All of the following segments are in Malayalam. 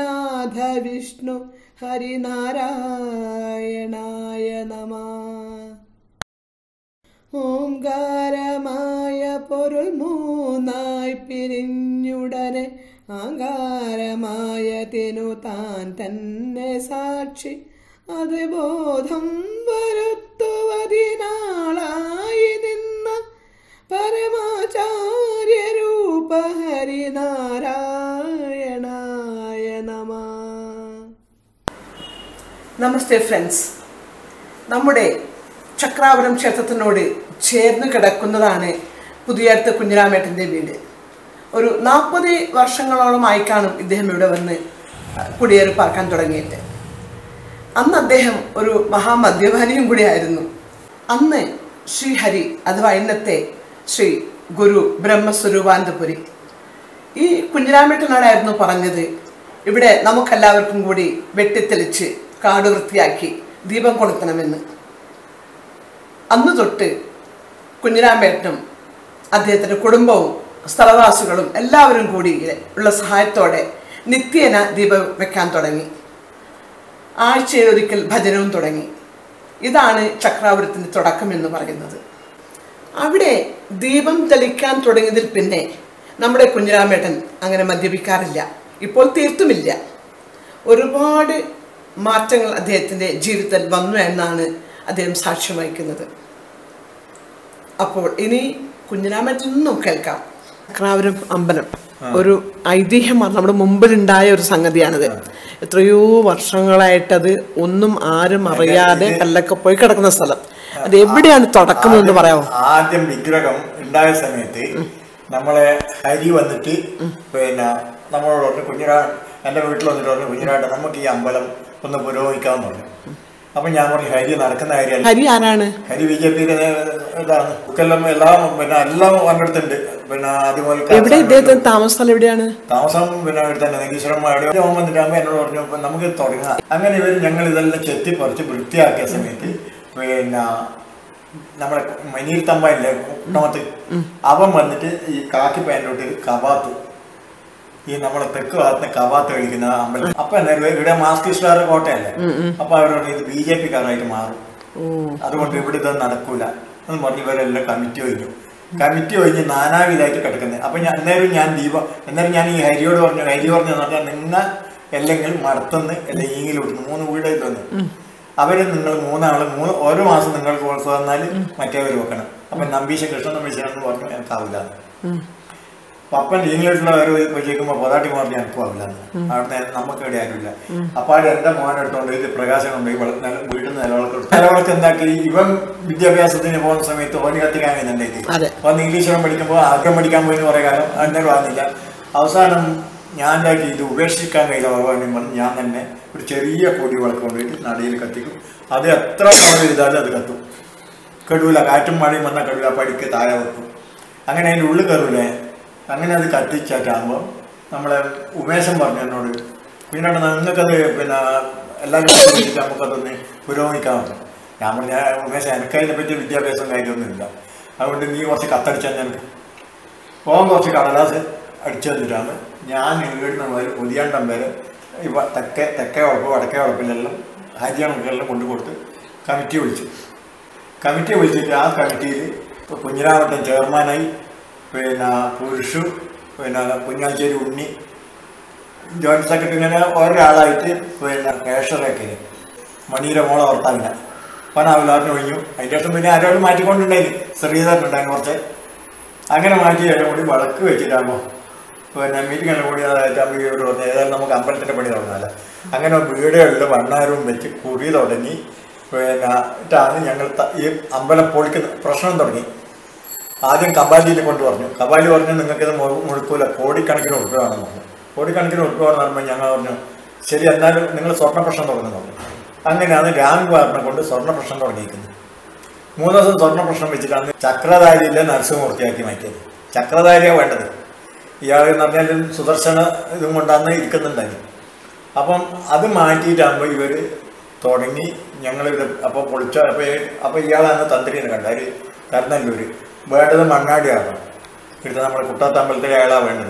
നാഥ വിഷ്ണു ഹരിനാരായണായ നമ ഓംകാരമായ പൊരുൾ മൂന്നായി പിരിഞ്ഞുടനെ ആകാരമായ തിനു താൻ തന്നെ സാക്ഷി അത് ബോധം വരുത്തുവതിനാളായി നിന്ന പരമാചാര്യരൂപ ഹരിനാരായണായ നമ നമസ്തേ ഫ്രണ്ട്സ് നമ്മുടെ ചക്രാപുരം ക്ഷേത്രത്തിനോട് ചേർന്ന് കിടക്കുന്നതാണ് പുതിയടുത്ത കുഞ്ഞിരാമേട്ടൻ്റെ വീട് ഒരു നാൽപ്പത് വർഷങ്ങളോളമായി കാണും ഇദ്ദേഹം ഇവിടെ വന്ന് കുടിയേറി പാർക്കാൻ തുടങ്ങിയിട്ട് അന്ന് അദ്ദേഹം ഒരു മഹാമദ്യപാനിയും കൂടിയായിരുന്നു അന്ന് ശ്രീഹരി അഥവാ ഇന്നത്തെ ശ്രീ ഗുരു ബ്രഹ്മസ്വരൂപാനന്ദപുരി ഈ കുഞ്ഞിരാമേട്ടനാടായിരുന്നു പറഞ്ഞത് ഇവിടെ നമുക്കെല്ലാവർക്കും കൂടി വെട്ടിത്തെളിച്ച് കാട് വൃത്തിയാക്കി ദീപം കൊളുത്തണമെന്ന് അന്ന് തൊട്ട് കുഞ്ഞിരാമേട്ടനും അദ്ദേഹത്തിൻ്റെ കുടുംബവും സ്ഥലവാസികളും എല്ലാവരും കൂടി ഉള്ള സഹായത്തോടെ നിത്യേന ദീപം വെക്കാൻ തുടങ്ങി ആഴ്ചയിലൊരിക്കൽ ഭജനവും തുടങ്ങി ഇതാണ് ചക്രാപുരത്തിൻ്റെ തുടക്കം എന്ന് പറയുന്നത് അവിടെ ദീപം തെളിക്കാൻ തുടങ്ങിയതിൽ പിന്നെ നമ്മുടെ കുഞ്ഞിരാമേട്ടൻ അങ്ങനെ മദ്യപിക്കാറില്ല ഇപ്പോൾ തീർത്തുമില്ല ഒരുപാട് മാറ്റങ്ങൾ അദ്ദേഹത്തിൻ്റെ ജീവിതത്തിൽ വന്നു എന്നാണ് അദ്ദേഹം സാക്ഷ്യം വഹിക്കുന്നത് അപ്പോൾ ഇനി കുഞ്ഞിരാമേട്ടൻ നിന്നും കേൾക്കാം ചക്രാപുരം അമ്പലം ഒരു ഐതിഹ്യമാണ് നമ്മുടെ മുമ്പിലുണ്ടായ ഒരു സംഗതിയാണിത് എത്രയോ വർഷങ്ങളായിട്ടത് ഒന്നും ആരും അറിയാതെ കല്ലൊക്കെ പോയി കിടക്കുന്ന സ്ഥലം അത് എവിടെയാണ് തുടക്കം എന്ന് പറയാമോ ആദ്യം വിഗ്രഹം ഉണ്ടായ സമയത്ത് നമ്മളെ ഹരി വന്നിട്ട് പിന്നെ നമ്മളോട് പറഞ്ഞു കുഞ്ഞിരാ എൻ്റെ വീട്ടിൽ വന്നിട്ട് പറഞ്ഞു കുഞ്ഞിരാട്ട നമുക്ക് ഈ അമ്പലം ഒന്ന് പുരോഗമിക്കാമെന്ന് പറഞ്ഞു അപ്പൊ ഞാൻ പറഞ്ഞു ഹരി നടക്കുന്ന കാര്യമല്ല ഹരി ആരാണ് ഹരി ബി ജെ പിയുടെ ഇതാണ് ബുക്കെല്ലാം എല്ലാം പിന്നെ എല്ലാം പങ്കെടുത്തിട്ടുണ്ട് പിന്നെ അതുപോലെ എവിടെ ഇദ്ദേഹത്തിന് താമസ സ്ഥലം എവിടെയാണ് താമസം പിന്നെ ഇവിടെ തന്നെ നെല്ലീശ്വരന്മാരുടെ ഓൻ വന്നിട്ടാകുമ്പോൾ എന്നോട് പറഞ്ഞു "ഇപ്പൊ നമുക്ക് തുടങ്ങാം അങ്ങനെ ഇവർ ഞങ്ങൾ ഇതെല്ലാം ചെത്തി പറിച്ച് വൃത്തിയാക്കിയ സമയത്ത് പിന്നെ നമ്മുടെ മനിയിൽ തമ്പായില്ലേ കുട്ടമത്ത് അവൻ വന്നിട്ട് ഈ കാക്കി പാൻറ്റോട്ട് കവാത്ത് ഈ നമ്മളെ തെക്ക് ഭാഗത്ത് കവാത്ത് കളിക്കുന്ന അമ്പലം അപ്പൊ എന്തായാലും ഇവിടെ മാസ്കിസ്റ്റാർ കോട്ടയല്ലേ അപ്പൊ അവരോട് ഇത് ബി ജെ പിക്കാരായിട്ട് മാറും ഓ അതുകൊണ്ട് ഇവിടെ ഇതൊന്നും നടക്കൂല എന്ന് പറഞ്ഞ് ഇവരെല്ലാം കമ്മിറ്റി കഴിഞ്ഞു കമ്മിറ്റി കഴിഞ്ഞ് നാനാവിധമായിട്ട് കിടക്കുന്നത് അപ്പൊ ഞാൻ അന്നേരം ഞാൻ ദീപം അന്നേരം ഞാൻ ഈ ഹരിയോട് പറഞ്ഞു ഹരി പറഞ്ഞു പറഞ്ഞാൽ നിങ്ങ അല്ലെങ്കിൽ മടത്തുനിന്ന് അല്ലെങ്കിൽ ഈങ്ങിലോട്ട് മൂന്ന് വീട് തന്നു അവര് നിങ്ങൾ മൂന്നാള് മൂന്ന് ഓരോ മാസം നിങ്ങൾക്ക് കൊടുത്തു തന്നാൽ മറ്റേവർ വെക്കണം അപ്പൊ നമ്പീശ കൃഷ്ണൻ നമ്പീശനെന്ന് പറഞ്ഞു എനിക്കാവില്ല പപ്പൻ ഈങ്ങിലോട്ടുള്ള ഒരു വെച്ചേക്കുമ്പോ പൊതാട്ടി പറഞ്ഞു എനിക്കും ആവില്ല അവിടുന്ന് നമുക്ക് ഇവിടെ ആരുമില്ല അപ്പാട് എന്റെ മോനെടുത്തോണ്ട് ഇത് പ്രകാശനം ഉണ്ട് ഈ വള- നില- വീട്ടിൽ നിന്ന് നിലവിളക്ക് നിലവിളക്ക് എന്താക്കി ഇവൻ വിദ്യാഭ്യാസത്തിന് പോകുന്ന സമയത്ത് ഓന് കത്തിക്കാൻ കഴിയുന്നുണ്ടായി അതെ. വന്ന് ഇംഗ്ലീഷ് പഠിക്കുമ്പോൾ ആദ്യം പഠിക്കാൻ പോയി എന്ന് കുറേ കാലം അന്നേരം വന്നില്ല അവസാനം ഞാൻ ഉണ്ടാക്കി ഇത് ഉപേക്ഷിക്കാൻ കഴിയില്ല ഭഗവാനും പറഞ്ഞ് ഞാൻ തന്നെ ഒരു ചെറിയ പൊടി വിളക്ക് കൊണ്ടുപോയിട്ട് നടയിൽ കത്തിക്കും അത് എത്ര സമയം ചെയ്താലും അത് കത്തും കെടൂല കാറ്റും മഴയും വന്നാൽ കെടൂല പടിക്ക് താഴെ വെക്കും അങ്ങനെ അതിൻ്റെ ഉള്ളിൽ കയറൂലേ അങ്ങനെ അത് കത്തിച്ചാറ്റാകുമ്പോൾ നമ്മളെ ഉമേശൻ പറഞ്ഞു എന്നോട് പിന്നെ നിങ്ങൾക്കത് പിന്നെ എല്ലാവരും വെച്ചിട്ട് നമുക്കതൊന്ന് പുരോഗമിക്കാൻ പറ്റും ഞാൻ പറഞ്ഞ ഉമേശൻ എനിക്ക് അതിനെ പറ്റി വിദ്യാഭ്യാസം കാര്യമൊന്നുമില്ല അതുകൊണ്ട് നീ കുറച്ച് കത്തടിച്ചാൽ ഞങ്ങൾക്ക് പോകാൻ കുറച്ച് കടലാസ് അടിച്ചു തന്നിട്ടാണ് ഞാൻ ഇവിടുന്ന് മുതൽ പുതിയണ്ടം വരെ ഇവ തെക്കേ തെക്കേ ഉറപ്പ് വടക്കേ ഉറപ്പിലെല്ലാം ഹരിയാണക്കെല്ലാം കൊണ്ടു കൊടുത്ത് കമ്മിറ്റി വിളിച്ചു കമ്മിറ്റി വിളിച്ചിട്ട് ആ കമ്മിറ്റിയിൽ കുഞ്ഞിരാമട്ടൻ ചെയർമാനായി പിന്നെ പുരുഷു പിന്നെ കുഞ്ഞാശ്ശേരി ഉണ്ണി ജോയിന്റ് സെക്രട്ടറി ഇങ്ങനെ ഒരാളായിട്ട് പിന്നെ കേഷറൊക്കെ മണിയുടെ മോളെ ഓർത്താവില്ല പനാവിലാറിന് ഒഴിഞ്ഞു അതിൻ്റെ ശേഷം പിന്നെ ആരോടും മാറ്റിക്കൊണ്ടുണ്ടായി ശ്രീധരൻ ഉണ്ടായിരുന്നു കുറച്ച് അങ്ങനെ മാറ്റി എല്ലാം കൂടി വിളക്ക് വെച്ചിട്ടാകുമ്പോൾ പിന്നെ മീറ്റിംഗ് എല്ലാം കൂടി അതായത് വീട് പറഞ്ഞു ഏതായാലും നമുക്ക് അമ്പലത്തിൻ്റെ പണി തുടങ്ങാമല്ലോ അങ്ങനെ വീടുകളിൽ വണ്ണാരവും വെച്ച് കുറി തുടങ്ങി പിന്നെ ഇട്ടാണ് ഞങ്ങൾ ത- ഈ അമ്പലം പൊളിക്കുന്ന പ്രശ്നം തുടങ്ങി ആദ്യം കബാലിയിൽ കൊണ്ട് പറഞ്ഞു കബാലി പറഞ്ഞു നിങ്ങൾക്കിത് മു- മുഴുക്കൂല കോടിക്കണക്കിന് ഉറുപ്പ വേണമെന്ന് പറഞ്ഞു കോടിക്കണക്കിന് ഉറുപ്പ വേണമെന്ന് പറയുമ്പോൾ ഞങ്ങൾ പറഞ്ഞു ശരി എന്നാലും നിങ്ങൾ സ്വർണ്ണ പ്രശ്നം തുടങ്ങുന്നു പറഞ്ഞു അങ്ങനെയാണ് രാംകുമാറിനെ കൊണ്ട് സ്വർണ്ണ പ്രശ്നം തുടങ്ങിയിരിക്കുന്നത് മൂന്ന് ദിവസം സ്വർണ്ണ പ്രശ്നം വെച്ചിട്ടാണ് ചക്രധാരിയിലെ നരസിംഹമൂർത്തിയാക്കി മാറ്റിയത് ചക്രധാരിയാണ് വേണ്ടത് ഇയാൾ എന്ന് പറഞ്ഞാൽ സുദർശന ഇതും കൊണ്ടാണ് ഇരിക്കുന്നുണ്ടായിരുന്നു അപ്പം അത് മാറ്റിയിട്ടാകുമ്പോൾ ഇവർ തുടങ്ങി ഞങ്ങൾ ഇത് അപ്പോൾ പൊളിച്ച അപ്പോൾ അപ്പോൾ ഇയാളാണ് തന്ത്രിനെ കണ്ടാൽ കരുനല്ലൂർ വേണ്ടത് മണ്ണാടിയാണ് ഇവിടുത്തെ നമ്മുടെ കുട്ടാത്തമ്പലത്തിലെ അയാളാണ് വേണ്ടത്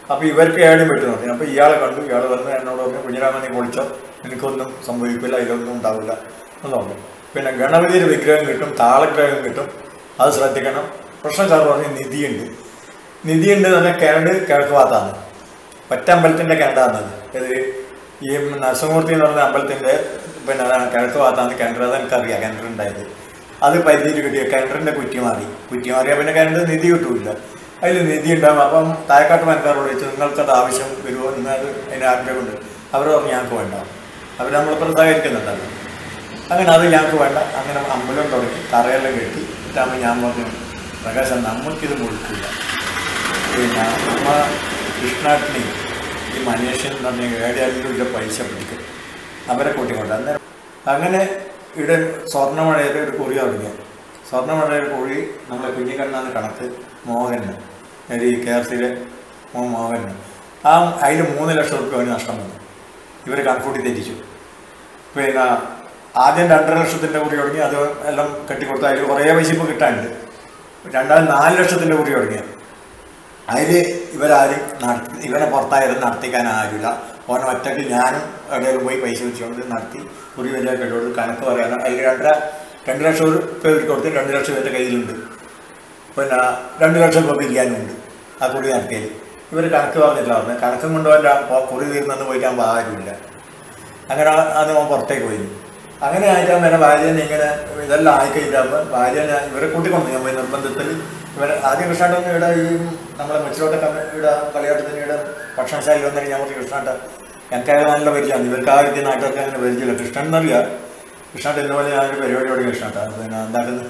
അപ്പോൾ ഇവർക്ക് ഏടും വെട്ടി നോക്കി അപ്പോൾ ഇയാളെ കണ്ടു ഇയാൾ വന്ന് എന്നോട് പറഞ്ഞു കുഞ്ഞിരാമൻ നീ പൊളിച്ചോ എനിക്കൊന്നും സംഭവിക്കില്ല ഇതിലൊന്നും ഉണ്ടാവില്ല എന്ന് പറഞ്ഞു പിന്നെ ഗണപതിയുടെ വിഗ്രഹം കിട്ടും താളഗ്രഹം കിട്ടും അത് ശ്രദ്ധിക്കണം പ്രശ്നക്കാർ പറഞ്ഞ് നിധിയുണ്ട് നിധിയുണ്ട് തന്നെ കിണട് കിഴക്ക് ഭാഗത്താണ് ഒറ്റ അമ്പലത്തിൻ്റെ കിണറാണത് ഇത് ഈ നരസിംഹമൂർത്തി എന്ന് പറഞ്ഞ അമ്പലത്തിൻ്റെ പിന്നെ അതാണ് കിഴക്ക് ഭാഗത്താണ് കിണർ അത് എനിക്കറിയാം കിണറുണ്ടായത് അത് പരിധിയിൽ കിട്ടിയ കിണറിൻ്റെ കുറ്റി മാറി കുറ്റി മാറിയാൽ പിന്നെ കിണർ നിധി കിട്ടൂല അതിൽ നിധി ഉണ്ടാകും അപ്പം താഴെക്കാട്ട് മനക്കാരോട് ചോദിച്ചു നിങ്ങൾക്കത് ആവശ്യം വരുമോ നിങ്ങൾ അതിന് ആഗ്രഹമുണ്ട് അവർ പറഞ്ഞു ഞങ്ങൾക്ക് വേണ്ട അവർ നമ്മളിപ്പോൾ സഹകരിക്കുന്നുണ്ടല്ലോ അങ്ങനെ അത് ഞങ്ങൾക്ക് വേണ്ട അങ്ങനെ അമ്പലം തുടങ്ങി തറയെല്ലാം കെട്ടി ഇട്ടാകുമ്പോൾ ഞാൻ പറഞ്ഞു പ്രകാശം നമ്മൾക്കിത് മുഴുക്കില്ല പിന്നെ നമ്മ കൃഷ്ണാട്ടിനെ ഈ മനുഷ്യൻ എന്ന് പറഞ്ഞ ഏടിയാലും ഇവിടെ പൈസ പിടിക്കും അവരെ കൂട്ടിക്കൊണ്ട് അന്നേരം അങ്ങനെ ഇവിടെ സ്വർണ്ണമഴയുടെ ഒരു കുറി തുടങ്ങിയ സ്വർണ്ണമഴയുടെ കുഴി നമ്മളെ കുഞ്ഞിക്കണ്ണാന്ന് കണക്ക് മോഹന് ഈ കെ ആർ സിയിലെ മോൻ മോഹന് ആ അതിൽ മൂന്ന് ലക്ഷം റുപ്യ അവന് നഷ്ടം വന്നു ഇവർ കണക്കൂട്ടി തെറ്റിച്ചു പിന്നെ ആദ്യം രണ്ടര ലക്ഷത്തിൻ്റെ കുറി തുടങ്ങി അത് എല്ലാം കെട്ടിക്കൊടുത്ത് അതിൽ കുറേ പൈസ ഇപ്പോൾ കിട്ടാനുണ്ട് രണ്ടാമത് നാല് ലക്ഷത്തിൻ്റെ കുറി തുടങ്ങിയത് അതിൽ ഇവരാരും നടത്തി ഇവരെ പുറത്തായാലും നടത്തിക്കാൻ ആരുമില്ല ഓനെ ഒറ്റയ്ക്ക് ഞാനും എവിടെയെങ്കിലും പോയി പൈസ വെച്ചുകൊണ്ട് നടത്തി കുറി വലിയ കെട്ടോട് കണക്ക് പറയാനും അതിൽ രണ്ടര രണ്ട് ലക്ഷം രൂപ കൊടുത്ത് രണ്ട് ലക്ഷം എൻ്റെ കയ്യിലുണ്ട് പിന്നെ രണ്ട് ലക്ഷം രൂപ ബിരിയാനുണ്ട് ആ കുറി നടത്തിയാൽ ഇവർ കണക്ക് പറഞ്ഞില്ല പറഞ്ഞു കണക്കും കൊണ്ടുപോകാൻ കുറി തീർന്നെന്ന് പോയിട്ടാകുമ്പോൾ ആരുമില്ല അങ്ങനെ അത് അവൻ പുറത്തേക്ക് പോയി അങ്ങനെ ആയിട്ടാകുമ്പോൾ എൻ്റെ ഭാര്യനെ ഇങ്ങനെ ഇതെല്ലാം ആയിക്കഴിഞ്ഞാകുമ്പോൾ ഭാര്യനെ ഇവരെ കൂട്ടിക്കൊണ്ട് ഞാൻ പോയി നിർബന്ധത്തിൽ ഇവരെ ആദ്യം കൃഷ്ണാട്ടൻ ഇവിടെ ഈ നമ്മളെ മെച്ചിലോട്ടൊക്കെ ഇവിടെ കളിയാട്ടത്തിന് ഇവിടെ ഭക്ഷണശാല വന്നിട്ട് ഞാൻ പറഞ്ഞു കൃഷ്ണാട്ട എനിക്കത് നല്ല പരിചയമാണ് ഇവർക്ക് ആ ഒരു നാട്ടുകാർക്ക് അങ്ങനെ പരിചയമില്ല കൃഷ്ണൻ എന്നറിയാം കൃഷ്ണാട്ടൻ ഇതുപോലെ ഞാനൊരു പരിപാടി തുടങ്ങി കൃഷ്ണാട്ട പിന്നെ എന്താക്കുന്നത്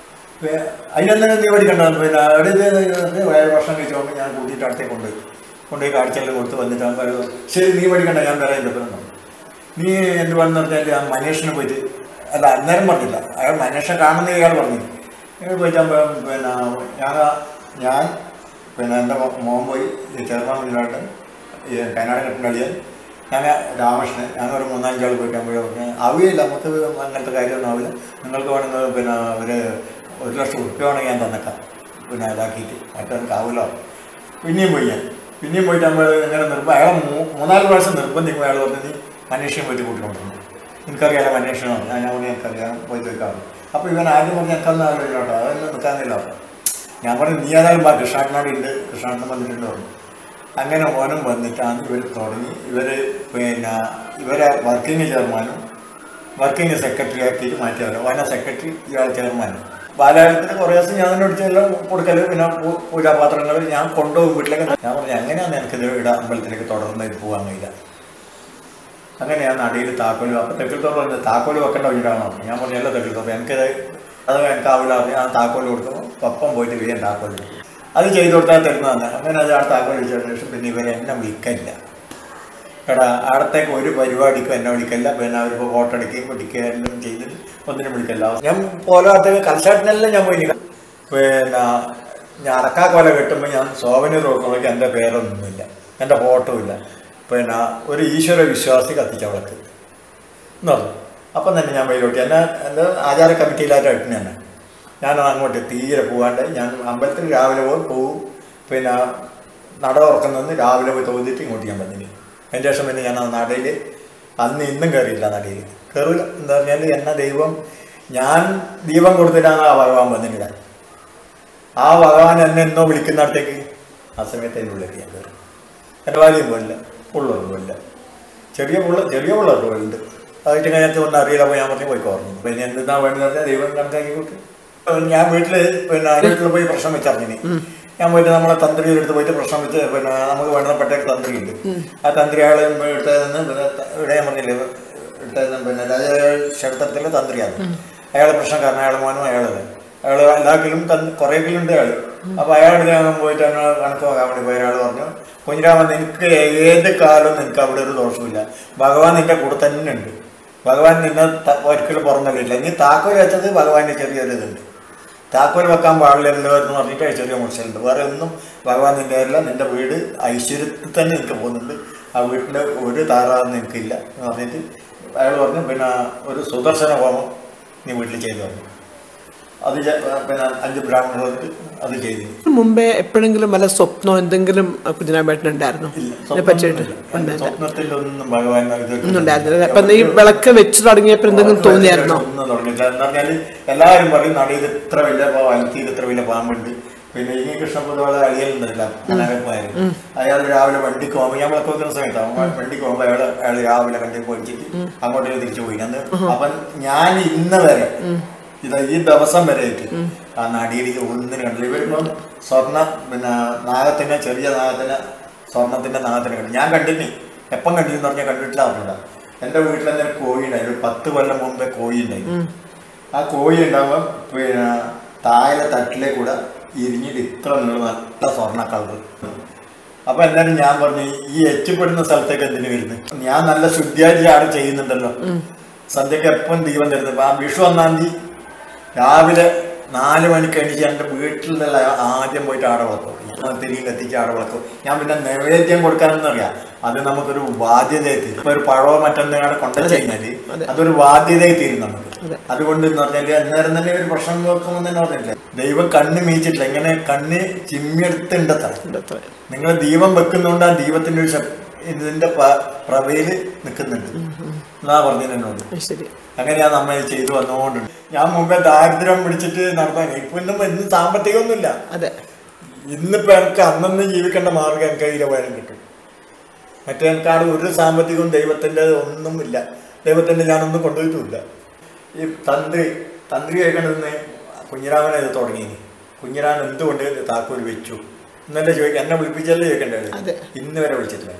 അതിനെന്താ നീ പഠിക്കണ്ട പിന്നെ അവിടെ ഇത് വേറെ ഭക്ഷണം കഴിച്ചോണ്ട് ഞാൻ കൂട്ടിയിട്ട് അടുത്തേക്ക് കൊണ്ടുപോയി കൊണ്ടുപോയി കാഴ്ചയെല്ലാം കൊടുത്ത് വന്നിട്ടാകുമ്പോൾ ശരി നീ പഠിക്കണ്ട ഞാൻ വരാൻ ചെറുപ്പം നീ എന്ത് പറഞ്ഞെന്ന് പറഞ്ഞാൽ ആ മനേഷിനെ പോയിട്ട് അല്ല അന്നേരം പറഞ്ഞില്ല അയാൾ മനേഷിനെ കാണുന്ന ഇയാൾ പറഞ്ഞു ഇയാൾ പോയിട്ടാകുമ്പോൾ പിന്നെ ഞാൻ ഞാൻ പിന്നെ എൻ്റെ മോൻ പോയി ഈ ചെറുപ്പം മുന്നിലോട്ട് ഈ കൈനാട് കെട്ടിനടിയാൻ ഞാൻ രാമകൃഷ്ണൻ ഞാനൊരു മൂന്നാഞ്ചാൾ പോയിട്ടാകുമ്പോൾ പറഞ്ഞു ആവുകയില്ല നമുക്ക് അങ്ങനത്തെ കാര്യമൊന്നും ആവില്ല നിങ്ങൾക്ക് വേണമെങ്കിൽ പിന്നെ ഒരു ഒരു ലക്ഷം ഉറുപ്പ്യ വേണമെങ്കിൽ ഞാൻ തന്നേക്കാം പിന്നെ ഇതാക്കിയിട്ട് മറ്റവർക്ക് ആവില്ല പിന്നെയും പോയി ഞാൻ പിന്നെയും പോയിട്ട് നമ്മൾ ഇങ്ങനെ നിർബന്ധം അയാൾ മൂ- മൂന്നാല് പ്രാവശ്യം നിർബന്ധിക്കും അയാൾ പറഞ്ഞു നീ മനുഷ്യൻ പോയിട്ട് കൂട്ടിക്കൊണ്ടിരുന്നു എനിക്കറിയാലോ മനുഷ്യനോ ഞാൻ ഞാൻ പറഞ്ഞു എനിക്കറിയാം പോയി ചോദിക്കാറ് അപ്പോൾ ഇവൻ ആദ്യം പറഞ്ഞ് എനിക്കൊന്നും അറിയില്ല കേട്ടോ അതൊന്നും നിൽക്കാനില്ല ഞാൻ പറഞ്ഞു നീ ഏതായാലും വാ കൃഷ്ണാട്ടനോട് ഉണ്ട് കൃഷ്ണാട്ടൻ വന്നിട്ടുണ്ട് പറഞ്ഞു അങ്ങനെ ഓനും വന്നിട്ടാണ് ഇവർ തുടങ്ങി ഇവർ പിന്നെ ഇവരെ വർക്കിംഗ് ചെയർമാനും വർക്കിംഗ് സെക്രട്ടറി ആക്കിയിട്ട് മാറ്റിയവരോ ഓന സെക്രട്ടറി ഇയാൾ ചെയർമാനും ബാലാലയത്തിന് കുറേ ദിവസം ഞാൻ തന്നെ അടിച്ചെല്ലാം കൊടുക്കല് പിന്നെ പൂ- പൂജാപാത്രങ്ങൾ ഞാൻ കൊണ്ടുപോകും വീട്ടിലേക്ക് ഞാൻ പറഞ്ഞു എങ്ങനെയാണ് എനിക്കിത് ഇവിടെ അമ്പലത്തിലേക്ക് തുടർന്ന് ഇത് പോകാൻ കഴിയില്ല അങ്ങനെ ഞാൻ നടിയിൽ താക്കോല് അപ്പം തെക്കിത്തോട് പറഞ്ഞു താക്കോല് വെക്കേണ്ട വീടാണോ ഞാൻ പറഞ്ഞു എല്ലാ തെക്കിത്തോട് എനിക്കത് അത് എനിക്കാവില്ല പറഞ്ഞു ഞാൻ താക്കോല് കൊടുക്കുമ്പോൾ ഒപ്പം പോയിട്ട് വീണ്ടും താക്കോല് കൊടുക്കും. അത് ചെയ്ത് കൊടുത്താൽ തരുന്നതാണ് അങ്ങനെ അത് ആ താക്കോല് വെച്ചതിന് ശേഷം പിന്നെ ഇവരെ എന്നെ വിളിക്കില്ല എടാ അവിടത്തേക്ക് ഒരു പരിപാടിക്കും എന്നെ വിളിക്കില്ല പിന്നെ അവരിപ്പോൾ ഫോട്ടോ എടുക്കുകയും പിടിക്കുകയും എല്ലാം ചെയ്ത് ഒന്നിനും വിളിക്കില്ല ഞാൻ പോലാത്തേക്ക് കൽസാട്ടിനെല്ലാം ഞാൻ പോയി പിന്നെ ഞാൻ അടക്കാ കൊല കെട്ടുമ്പോൾ ഞാൻ സോവനി നോക്കുമ്പോഴേക്ക് എൻ്റെ പേരൊന്നുമില്ല എൻ്റെ ഫോട്ടോ ഇല്ല പിന്നെ ഒരു ഈശ്വര വിശ്വാസി കത്തിച്ച വിളക്ക് എന്ന് പറഞ്ഞു അപ്പം തന്നെ ഞാൻ വെയിലോട്ടി എന്നെ എൻ്റെ ആചാര കമ്മിറ്റിയിലായിട്ട് ഇട്ടിന് തന്നെ ഞാൻ അങ്ങോട്ട് തീരെ പോകാണ്ട് ഞാൻ അമ്പലത്തിൽ രാവിലെ പോയി പോവും പിന്നെ നട തുറക്കുന്നതെന്ന് രാവിലെ പോയി തോന്നിയിട്ട് ഇങ്ങോട്ട് ഞാൻ വന്നിന് അതിന് ശേഷം പിന്നെ ഞാൻ ആ നടയിൽ അന്ന് ഇന്നും കയറിയില്ല നടയിൽ കയറില്ല എന്താ പറഞ്ഞാൽ എന്നെ ദൈവം ഞാൻ ദീപം കൊടുത്തിട്ടാണ് ആ ഭഗവാൻ വന്നില്ല ആ ഭഗവാൻ എന്നെ എന്നോ വിളിക്കുന്നിടത്തേക്ക് ആ സമയത്ത് എൻ്റെ ഉള്ളിലേക്ക് ഞാൻ കയറി എൻ്റെ ഭാര്യയും പോലില്ല ഉള്ളവർ പോലില്ല ചെറിയ പിള്ള ചെറിയ പിള്ളേർ പോലുണ്ട് അതായിട്ട് കഴിഞ്ഞാൽ ഒന്നും അറിയില്ല അപ്പോൾ ഞാൻ പറഞ്ഞു പോയി കുറഞ്ഞു പിന്നെ എന്തെന്നാ വേണ്ടത് പറഞ്ഞാൽ ദൈവം കണക്കാക്കി കൊടുത്തു ഞാൻ വീട്ടിൽ പിന്നെ വീട്ടിൽ പോയി പ്രശ്നം വെച്ചറിഞ്ഞിന് ഞാൻ പോയിട്ട് നമ്മളെ തന്ത്രിയുടെ അടുത്ത് പോയിട്ട് പ്രശ്നം വെച്ച് പിന്നെ നമുക്ക് വേണ്ടപ്പെട്ട ഒരു തന്ത്രിയുണ്ട് ആ തന്ത്രി അയാളെ എടുത്തതെന്ന് പിന്നെ ഇവിടെ ഞാൻ പറഞ്ഞില്ലേ എടുത്തതെന്ന് പിന്നെ രാജ ക്ഷേത്രത്തിലെ തന്ത്രിയാണ് അയാളെ പ്രശ്നക്കാരൻ അയാളെ മോനും അയാളത് അയാൾ എല്ലാക്കിലും കുറേ കിലുണ്ട് അയാൾ അപ്പൊ അയാളുടെ ഞാൻ പോയിട്ട് അങ്ങനെ കണക്ക് നോക്കാൻ വേണ്ടി പോയി അയാൾ പറഞ്ഞു കുഞ്ഞിരാമൻ നിനക്ക് ഏത് കാലവും നിനക്ക് അവിടെ ഒരു ദോഷമില്ല ഭഗവാൻ നിന്റെ കൂടെ തന്നെ ഉണ്ട് ഭഗവാൻ നിന്നെ ത- ഒരിക്കലും പുറന്നല്ലില്ല നീ താക്കോൽ വെച്ചത് ഭഗവാന്റെ ചെറിയൊരു ഇതുണ്ട് താക്കോൽ വെക്കാൻ പാടില്ലല്ലോ എന്ന് പറഞ്ഞിട്ട് ചെറിയ മുറിച്ചിലുണ്ട് വേറെ ഒന്നും ഭഗവാൻ നിന്റെ അല്ല നിന്റെ വീട് ഐശ്വര്യത്തിൽ തന്നെ നിനക്ക് പോകുന്നുണ്ട് ആ വീട്ടിൻ്റെ ഒരു താറാറും നിനക്കില്ല എന്ന് പറഞ്ഞിട്ട് അയാൾ പറഞ്ഞു പിന്നെ ഒരു സുദർശന ഹോമം നീ വീട്ടിൽ ചെയ്തു പറഞ്ഞു അത് ചെ- പിന്നെ അഞ്ച് ബ്രാഹ്മണർക്ക് അത് ചെയ്തു മുമ്പേ എപ്പോഴെങ്കിലും വല്ല സ്വപ്നോ എന്തെങ്കിലും കുഞ്ഞിനാമ്പേട്ടനുണ്ടായിരുന്നു ഇതിനെ പറ്റിയിട്ട് ഉണ്ടായില്ല സ്വപ്നത്തിലൊന്നും ഭഗവാൻ ഇത് ഒന്നും ഉണ്ടായിരുന്നില്ല അപ്പൊ ഈ വിളക്ക് വെച്ച് തുടങ്ങിയപ്പോ എന്തെങ്കിലും തോന്നിയായിരുന്നോ ഒന്നും തുടങ്ങിയില്ല എന്ന് പറഞ്ഞാല് എല്ലാവരും പറയും നടിയിൽ ഇത്ര വലിയ അലത്തിയിൽ ഇത്ര വലിയ പാമ്പുണ്ട് പിന്നെ ഈ കൃഷ്ണപുതുവാളെ അഴിയലുണ്ടല്ല മനോഹരമാര് അയാൾ രാവിലെ വണ്ടിക്ക് പോകുമ്പോൾ ഞാൻ വിളക്ക് വെക്കുന്ന സമയത്ത് അവൻ വണ്ടിക്ക് പോകുമ്പോൾ അയാൾ അയാൾ രാവിലെ വണ്ടി പോയിച്ചിട്ട് അങ്ങോട്ടേക്ക് തിരിച്ചു പോയി അന്ന് അപ്പം ഞാൻ ഇന്ന് വരെ ഇത് ഈ ദിവസം വരെ ആയിട്ട് ആ നടിയിലേക്ക് ഒന്നിനും കണ്ടില്ല ഇവരിപ്പം സ്വർണ്ണ പിന്നെ നാഗത്തിന്റെ ചെറിയ നാഗത്തിന് സ്വർണത്തിന്റെ നാഗത്തിന് കണ്ടു ഞാൻ കണ്ടിന് എപ്പം കണ്ടില്ലെന്ന് പറഞ്ഞാൽ കണ്ടിട്ടില്ല അറിഞ്ഞൂടാ എന്റെ വീട്ടിൽ തന്നെ ഒരു കോഴി ഉണ്ടായിരുന്നു ഒരു പത്ത് കൊല്ലം മുമ്പേ കോഴി ഉണ്ടായിരുന്നു ആ കോഴി ഉണ്ടാകുമ്പോൾ പിന്നെ താഴെ തട്ടിലെ കൂടെ ഇരിഞ്ഞിട്ട് ഇത്ര നീളം നല്ല സ്വർണ്ണ കളർ അപ്പൊ എന്തായാലും ഞാൻ പറഞ്ഞു ഈ എച്ചപ്പെടുന്ന സ്ഥലത്തേക്ക് എന്തിനു വരുന്നത് ഞാൻ നല്ല ശുദ്ധിയായിട്ട് ആടെ ചെയ്യുന്നുണ്ടല്ലോ സന്ധ്യക്ക് എപ്പം ദീപം തരുന്നത് ആ വിഷു ഒന്നാം തീയതി രാവിലെ നാല് മണിക്ക് എണീച്ച് എൻ്റെ വീട്ടിലുള്ള ആദ്യം പോയിട്ട് ആടെ വളർത്തും ഞാൻ തിരികെ കത്തിച്ച് ആടെ വളർത്തും ഞാൻ പിന്നെ നൈവേദ്യം കൊടുക്കാനെന്ന് അറിയാം അത് നമുക്കൊരു ബാധ്യതയായി തീരും ഇപ്പൊ ഒരു പഴവോ മറ്റൊന്നാണ് കൊണ്ടു കഴിഞ്ഞാല് അതൊരു ബാധ്യതയായി തീരും നമുക്ക് അതുകൊണ്ട് എന്ന് പറഞ്ഞാല് അന്നേരം തന്നെ ഒരു പ്രശ്നം നോക്കുമ്പോൾ തന്നെ പറഞ്ഞില്ല ദൈവം കണ്ണ് മീച്ചിട്ടില്ല ഇങ്ങനെ കണ്ണ് ചിമ്മിയെടുത്തുണ്ടത്ര നിങ്ങൾ ദീപം വെക്കുന്നതുകൊണ്ട് ആ ദീപത്തിന്റെ ഒരു ശക്- ഇതിന്റെ പ- പ്രഭയില് നിൽക്കുന്നുണ്ട് എന്നാ പറഞ്ഞത് എന്നോട് ശരി അങ്ങനെയാ നമ്മൾ ചെയ്തു വന്നുകൊണ്ടുണ്ട് ഞാൻ മുമ്പേ ദാരിദ്ര്യം പിടിച്ചിട്ട് നടത്താൻ ഇപ്പൊ ഇന്നും ഇന്ന് സാമ്പത്തികമൊന്നുമില്ല അതെ ഇന്നിപ്പോ എനിക്ക് അന്നന്ന് ജീവിക്കേണ്ട മാർഗം എനിക്ക് കയ്യിലെ വരം കിട്ടും മറ്റേ എനിക്കാട് ഒരു സാമ്പത്തികവും ദൈവത്തിന്റെ ഒന്നുമില്ല ദൈവത്തിന്റെ ഞാനൊന്നും കൊണ്ടുപോയിട്ടുമില്ല ഈ തന്ത്രി തന്ത്രി കേൾക്കണമെന്ന് കുഞ്ഞിരാമനെ ഇത് തുടങ്ങി കുഞ്ഞിരാമൻ എന്തുകൊണ്ട് ഇത് താക്കോൽ വെച്ചു എന്നല്ലേ ചോദിക്കാം എന്നെ വിളിപ്പിച്ചല്ലേ അതെ. ചോദിക്കേണ്ടത് ഇന്ന് വരെ വിളിച്ചിട്ടില്ല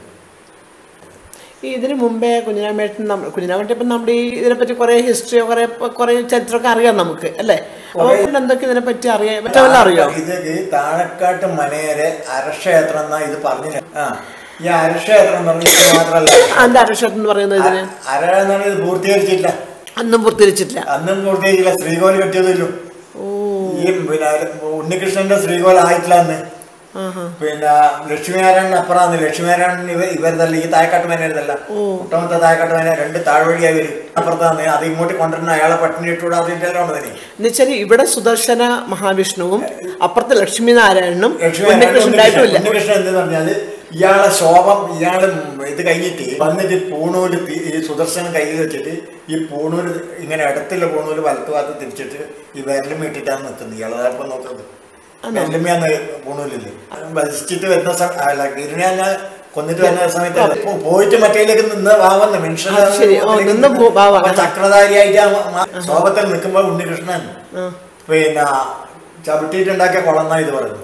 ഈ ഇതിനു മുമ്പേ കുഞ്ഞിരാമേട്ടൻ നമ്മ കുഞ്ഞിരാമേട്ടൻ ഇപ്പം നമ്മുടെ ഈ ഇതിനെപ്പറ്റി കുറെ ഹിസ്റ്ററിയോ കുറെ കുറെ ചരിത്രമൊക്കെ അറിയാം നമുക്ക് അല്ലേ അപ്പോൾ എന്തൊക്കെ ഇതിനെപ്പറ്റി അറിയാം മറ്റവല്ല അറിയോ ഇത് ഈ താഴക്കാട്ട് മനേരെ അരക്ഷേത്രം എന്നാ ഇത് പറഞ്ഞു ആ ഈ അരക്ഷേത്രം എന്ന് പറഞ്ഞാൽ ഇത് മാത്രല്ല അതിന്റെ അരക്ഷേത്രം എന്ന് പറയുന്നത് ഇതിന് അര എന്ന് പറഞ്ഞാൽ ഇത് പൂർത്തീകരിച്ചില്ല അന്നും പൂർത്തീകരിച്ചിട്ടില്ല അന്നും പൂർത്തീകരിച്ചില്ല ശ്രീകോൽ കെട്ടിയതല്ലോ ഓ ഈ പിന്നെ ഉണ്ണികൃഷ്ണന്റെ ശ്രീകോൽ ആയിട്ടില്ല അന്ന് ആഹാ പിന്നെ ലക്ഷ്മിനാരായണൻ അപ്പുറമാണ് ലക്ഷ്മിനാരായണൻ ഇവ ഇവരതല്ല ഈ തായക്കാട്ട് മേനരുതല്ല ഒട്ടാമത്തെ തായക്കാട്ട് മേന രണ്ട് താഴ്വഴിയായി വരും അപ്പുറത്താണ് അത് ഇങ്ങോട്ട് കൊണ്ടുവരുന്ന അയാളെ പട്ടിണി ഇട്ടുകൂടെ അതിന്റെ എല്ലാം ഉണ്ടതിന് എന്നുവെച്ചാൽ ഇവിടെ സുദർശന മഹാവിഷ്ണുവും അപ്പുറത്ത് ലക്ഷ്മിനാരായണനും ലക്ഷ്മിനാരായണൻ ഉണ്ണികൃഷ്ണൻ ഉണ്ടായിട്ടുമില്ല ഉണ്ണികൃഷ്ണൻ എന്തെന്ന് പറഞ്ഞാല് ഇയാളെ ശോഭം ഇയാള് ഇത് കഴിഞ്ഞിട്ട് വന്നിട്ട് പൂണൂല് തി- ഈ സുദർശനം കയ്യിൽ വെച്ചിട്ട് ഈ പൂണൂല് ഇങ്ങനെ ഇടത്തുള്ള പൂണൂല് വലത്ത് ഭാഗത്ത് തിരിച്ചിട്ട് ഈ വിരലും ഇട്ടിട്ടാണ് നിൽക്കുന്നത് ഇയാളെ അപ്പൊ നോക്കുന്നത് വിരലുമ്മയാന്ന് പൂണൂലില്ലേ വസിച്ചിട്ട് വരുന്ന സമയം അല്ല ഗിരിനെ കൊന്നിട്ട് വരുന്ന സമയത്ത് പോ- പോയിട്ട് മറ്റേലേക്ക് നിന്ന് വാവുന്ന മനുഷ്യൻ അത് ശരി. ഓ, നിന്ന് പോ- വാവാ. ചക്രധാരിയായിട്ട് ആ മ- ശോഭത്തിൽ നിൽക്കുമ്പോൾ ഉണ്ണികൃഷ്ണൻ പിന്നെ ചവിട്ടിയിട്ടുണ്ടാക്കിയ കൊളന്നാ ഇത് പറയുന്നത്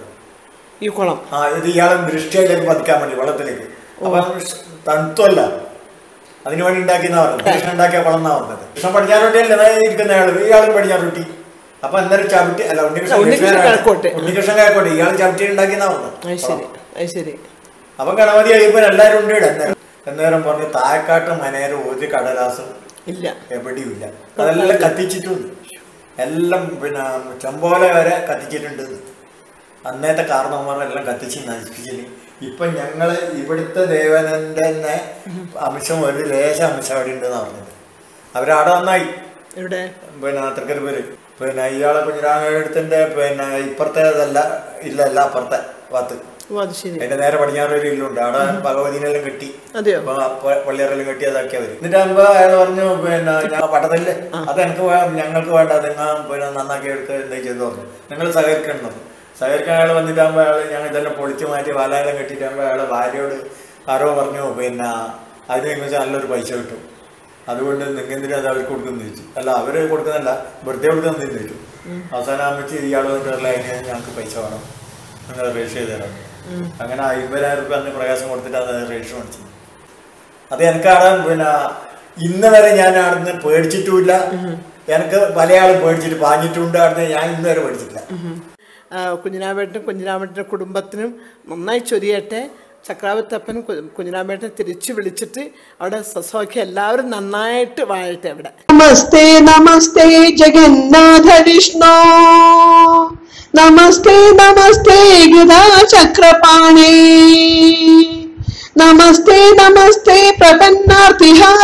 ഈ കുളം ആ ഇത് ഇയാളെ ദൃഷ്ടിയിലേക്ക് പതിക്കാൻ വേണ്ടി വെള്ളത്തിലേക്ക് അപ്പൊ തണുത്തല്ല അതിനു വേണ്ടി ഉണ്ടാക്കിയെന്നാ പറഞ്ഞത് കൃഷ്ണൻ ഉണ്ടാക്കിയ കുളം എന്നാ പറഞ്ഞത് കൃഷ്ണൻ പടിഞ്ഞാറൊട്ടിയല്ലേ ഇരിക്കുന്ന ആള് ഇയാളും പടിഞ്ഞാറൊട്ടി അപ്പൊ അന്നേരം ചവിട്ടി അല്ല ഉണ്ണികൃഷ്ണൻ ഉണ്ണികൃഷ്ണൻ ലക്ഷ്മണനാണ്. കിഴക്കോട്ട്. ഉണ്ണികൃഷ്ണൻ കിഴക്കോട്ട് ഇയാൾ ചവിട്ടി ഉണ്ടാക്കിയെന്നാ പറഞ്ഞത് അത് ശരി അത് ശരി അപ്പൊ ഗണപതി അയ്യപ്പൻ എല്ലാവരും ഉണ്ട് ഇവിടെ അന്നേരം അന്നേരം പറഞ്ഞു താഴക്കാട്ട് മനേര ഒരു കടലാസും ഇല്ല എവിടെയുമില്ല അതെല്ലാം കത്തിച്ചിട്ടുണ്ട് എല്ലാം പിന്നെ ചെമ്പോല വരെ കത്തിച്ചിട്ടുണ്ട് അന്നത്തെ കാരണവന്മാരെല്ലാം കത്തിച്ച് നശിപ്പിച്ചിന് ഇപ്പൊ ഞങ്ങള് ഇവിടുത്തെ ദേവനന്റെ തന്നെ അംശം ഒരു ലേശ അംശം അവിടെ ഉണ്ടെന്ന് പറഞ്ഞത് അവരവിടെ നന്നായി ഇവിടെ പിന്നെ തൃക്കരിപ്പൂര് പിന്നെ ഇയാളെ കുഞ്ഞിരാമേടത്തിന്റെ പിന്നെ ഇപ്പുറത്തേതല്ല ഇല്ല അല്ല അപ്പുറത്തെ ഭാഗത്ത് ഓ അത് ശരി അതിന്റെ നേരെ പടിഞ്ഞാറ് ഒരു ഇല്ലുണ്ട് അവിടെ ഭഗവതിനെല്ലാം കെട്ടി അതെയോ പള്ളിയറെല്ലാം കെട്ടി അതാക്കി അവര് എന്നിട്ടാകുമ്പോ അയാൾ പറഞ്ഞു പിന്നെ ഞാൻ പട്ടത്തില്ലേ അത് എനിക്ക് വേ- ഞങ്ങൾക്ക് വേണ്ട അത് നിങ്ങൾ പിന്നെ നന്നാക്കി എടുക്കുക എന്താ ചെയ്തു പറഞ്ഞു നിങ്ങൾ സഹകരിക്കണം എന്ന് പറഞ്ഞു. സഹകരിക്കാൻ അയാൾ വന്നിട്ടാകുമ്പോ അയാൾ ഞങ്ങൾ ഇതെല്ലാം പൊളിച്ചു മാറ്റി വാലായെല്ലാം കെട്ടിട്ടാകുമ്പോ അയാളെ ഭാര്യയോട് ആരോ പറഞ്ഞു പിന്നെ അതിന് നിങ്ങൾക്ക് നല്ലൊരു പൈസ കിട്ടും അതുകൊണ്ട് നിങ്ങെന്തിനാ അത് അവർക്ക് കൊടുക്കുന്നു ചോദിച്ചു അല്ല അവര് കൊടുക്കുന്നല്ല വെറുതെ കൊടുക്കുന്ന ചോദിച്ചു അവസാനം ആകുമ്പോൾ ഇയാൾ വന്നിട്ട് പറഞ്ഞു, അതിന് ഞങ്ങൾക്ക് പൈസ വേണം നിങ്ങൾ രജിസ്റ്റർ ചെയ്ത് തരാം അങ്ങനെ അമ്പതിനായിരം റുപ്യ അന്ന് പ്രകാശം കൊടുത്തിട്ടാണ് അത് രജിസ്റ്റർ മേടിച്ചത് അത് എനിക്കാണ് പിന്നെ ഇന്ന് വരെ ഞാൻ അവിടുന്ന് പേടിച്ചിട്ടുമില്ല എനിക്ക് പല ആളും പേടിച്ചിട്ട് പാഞ്ഞിട്ടുണ്ട് അവിടുന്ന് ഞാൻ ഇന്ന് വരെ പേടിച്ചിട്ടില്ല കുഞ്ഞിനാമേട്ടനും കുഞ്ഞിനാമേട്ടൻ്റെ കുടുംബത്തിനും നന്നായി ചൊരിയട്ടെ ചക്രാവർത്തപ്പൻ കുഞ്ഞിനാമേട്ടനെ തിരിച്ചു വിളിച്ചിട്ട് അവിടെ സസ്വാക്കി എല്ലാവരും നന്നായിട്ട് വാഴട്ടെ അവിടെ नमस्ते नमस्ते जगन्नाथ विष्णु नमस्ते नमस्ते गदा चक्रपाणे नमस्ते नमस्ते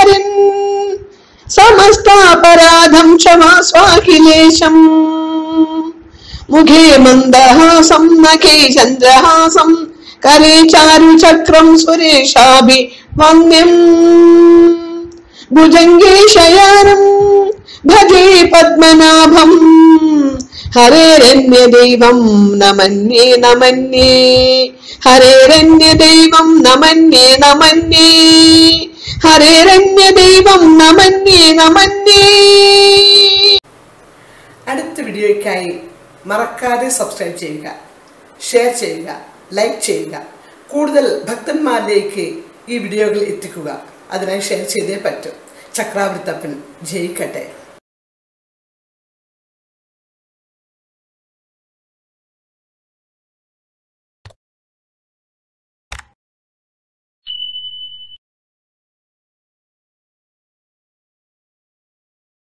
प्रपन्नार्तिहारिन् समस्तापराधं क्षमा स्वाखिलेशम् മുഖേ മന്ദഹാസം നഖേ ചന്ദ്രഹാസം കരേ ചാരുചക്രം സുരേഷാഭി വന്യം ഭുജംഗേ ശയാനം ഭജേ പത്മനാഭം ഹരേരന്യദൈവം നമന്യേ നമന്യേ ഹരേരന്യദൈവം നമന്യേ നമന്യേ ഹരേരന്യദൈവം നമന്യേ നമന്യേ അടുത്ത വീഡിയോയ്ക്കായി മറക്കാതെ സബ്സ്ക്രൈബ് ചെയ്യുക ഷെയർ ചെയ്യുക ലൈക്ക് ചെയ്യുക കൂടുതൽ ഭക്തന്മാരിലേക്ക് ഈ വീഡിയോകൾ എത്തിക്കുക അതിനായി ഷെയർ ചെയ്തേ പറ്റൂ ചക്രാവൃത്തപ്പൻ ജയിക്കട്ടെ